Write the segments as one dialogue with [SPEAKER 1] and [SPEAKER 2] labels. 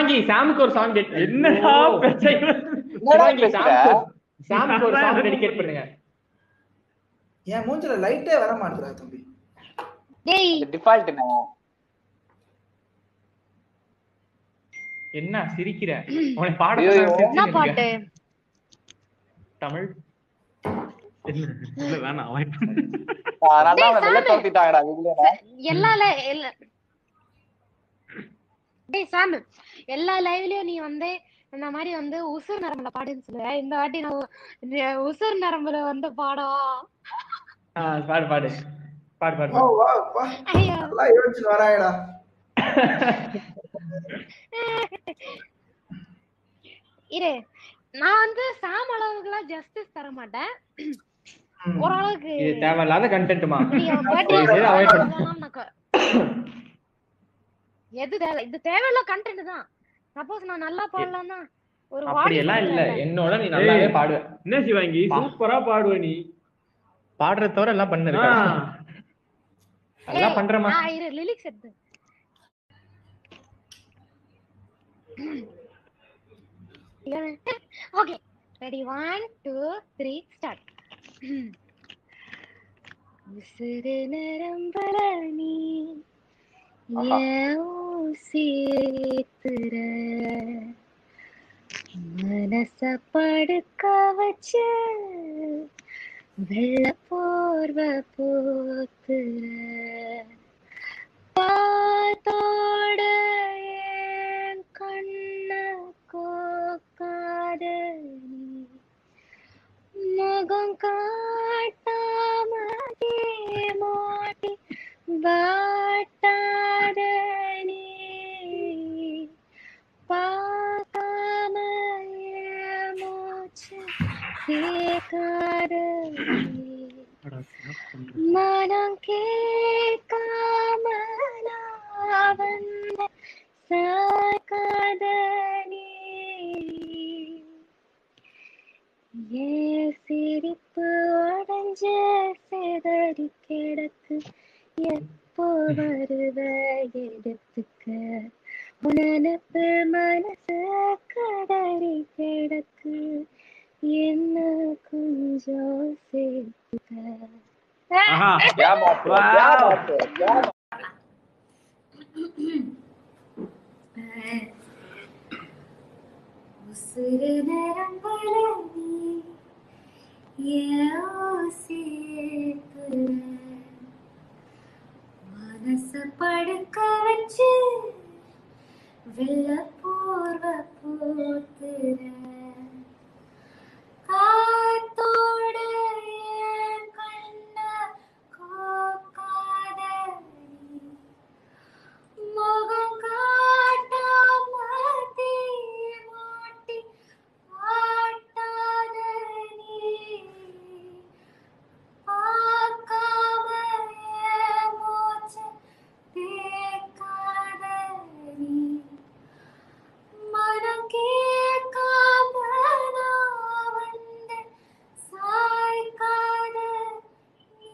[SPEAKER 1] சிவாங்கி சாமுக்கு ஒரு சாங்
[SPEAKER 2] என்னடா பிரச்சனை
[SPEAKER 3] என்னடா
[SPEAKER 1] சிவாங்கி
[SPEAKER 3] பேசுற?
[SPEAKER 1] சாமுக்கு சாமுக்கு ஒரு சாங் டெடிகேட் பண்ணுங்க
[SPEAKER 4] என் மூஞ்சில லைட்டே வர மாட்டேறா தம்பி
[SPEAKER 5] டேய்
[SPEAKER 3] டிஃபால்ட்ண்ணே
[SPEAKER 1] என்ன சிரிக்கிற உனக்கு பாட
[SPEAKER 3] ஐயோ.
[SPEAKER 1] சொன்னா
[SPEAKER 5] என்ன
[SPEAKER 1] சிரிச்சுன்னு
[SPEAKER 5] பாட்டு
[SPEAKER 1] இருக்க. தமிழ்
[SPEAKER 2] இல்ல வேணாம் avoid பண்ணு.
[SPEAKER 3] அதனால தான் அவனை வெளில
[SPEAKER 5] சாமு.
[SPEAKER 3] துரத்திட்டாங்கடா வீட்ல
[SPEAKER 5] எல்லா li- எல்லா டேய் சாம் எல்லா லைவ்லயும் நீ வந்து இந்த மாதிரி வந்து உசுர் நரம்புல பாடுன்னு சொல்லுவ இந்த வாட்டி நான் உ- உசுர் நரம்புல வந்து பாடவா
[SPEAKER 1] ஆ, பாடு பாடு பாடு பாடு
[SPEAKER 4] ஓ வா வா
[SPEAKER 5] ஐயோ
[SPEAKER 4] நல்லா யோசிச்சு வராயடா
[SPEAKER 5] இரு நான் வந்து சாம் அளவுக்குலாம் ஜஸ்டிஸ் தர மாட்டேன்
[SPEAKER 4] ம்.
[SPEAKER 5] ஓரளவுக்கு
[SPEAKER 1] இது தேவையில்லாத கண்டென்ட்மா
[SPEAKER 5] நீ birthday
[SPEAKER 1] சரி, சரி, avoid பண்ணு.
[SPEAKER 5] அதெல்லாம் நான் க- எது தேவை இது தேவையில்ல கண்டென்ட் தான் சப்போஸ் நான் நல்லா பாடலாம்னா ஒரு
[SPEAKER 1] அப்படி எல்லாம் இல்ல
[SPEAKER 5] வாய்ஸ்
[SPEAKER 1] என்னோட நீ நல்லாவே
[SPEAKER 2] ஏய்.
[SPEAKER 1] பாடுவ
[SPEAKER 2] என்ன சிவாங்கி சூப்பரா பாடுவ நீ
[SPEAKER 1] பாடுறத தவிர எல்லாம் பண்ணு
[SPEAKER 2] ஆ.
[SPEAKER 1] எல்லாம் பண்றமா
[SPEAKER 5] ஆ இரு லிரிக்ஸ் எடுத்து okay ready one two three start உசுறு நரம்பல நீ
[SPEAKER 3] ஆஹா.
[SPEAKER 5] ஏன் ஊசித்துற மனச படுக்க வச்சு வெள்ள போர்வ போத்துற பார்த்தோட என் கண்ண கோக்காத நீ முகம் காட்டாம மாட்டி வாட்டாத நீ பார்க்காம என் மூச்சு கேட்காத நீ மனம் கேட்காம நான் வந்த சாக்காத நீ ஏன் சிரிப்பு உடஞ்ச செதறி கிடக்கு எப்போ வருவ எடுத்துக்க உனப்பு மனசு கடறி கிடக்கு என்ன கொஞ்சம் சேர்த்துக்க
[SPEAKER 2] ஆஹா
[SPEAKER 3] क्या बात है क्या बात है क्या बात
[SPEAKER 5] உசுறு நரம்பல நீ யோசித்துற மனச படுக்க வச்சு வெள்ள போர்வ போத்துற காத்தோட என் கண்ண கோக்காத நீ முகம் காட்டாம தீ மாட்டி வாட்டாத நீ பார்க்காம என் மூச்சை தேக்காத நீ மனம் கேட்காம நான் வந்து சாய்க்காத நீ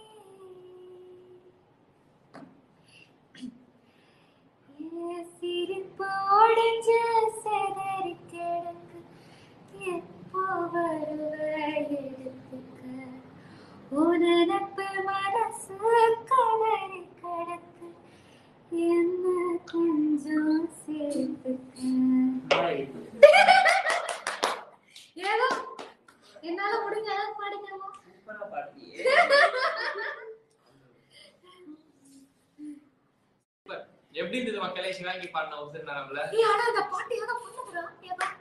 [SPEAKER 5] என் சிரிப்பு ஒடிஞ்ச செதறி கிடக்கு எப்போ வருவ எடுத்துக்க உனப்பு மனசு கதறி கிடக்கு என்ன கொஞ்சம் சேர்த்துக்க ஏதோ என்னால முடிஞ்ச அளவுக்கு பாடிக்கிறோம்
[SPEAKER 1] எப்படி இருந்தது மக்களே சிவாங்கி பாடின உசுர் நரம்புல
[SPEAKER 5] நீ ஆனா அந்த பாட்டு ஏதோ பண்ணுதுடா ஏதோ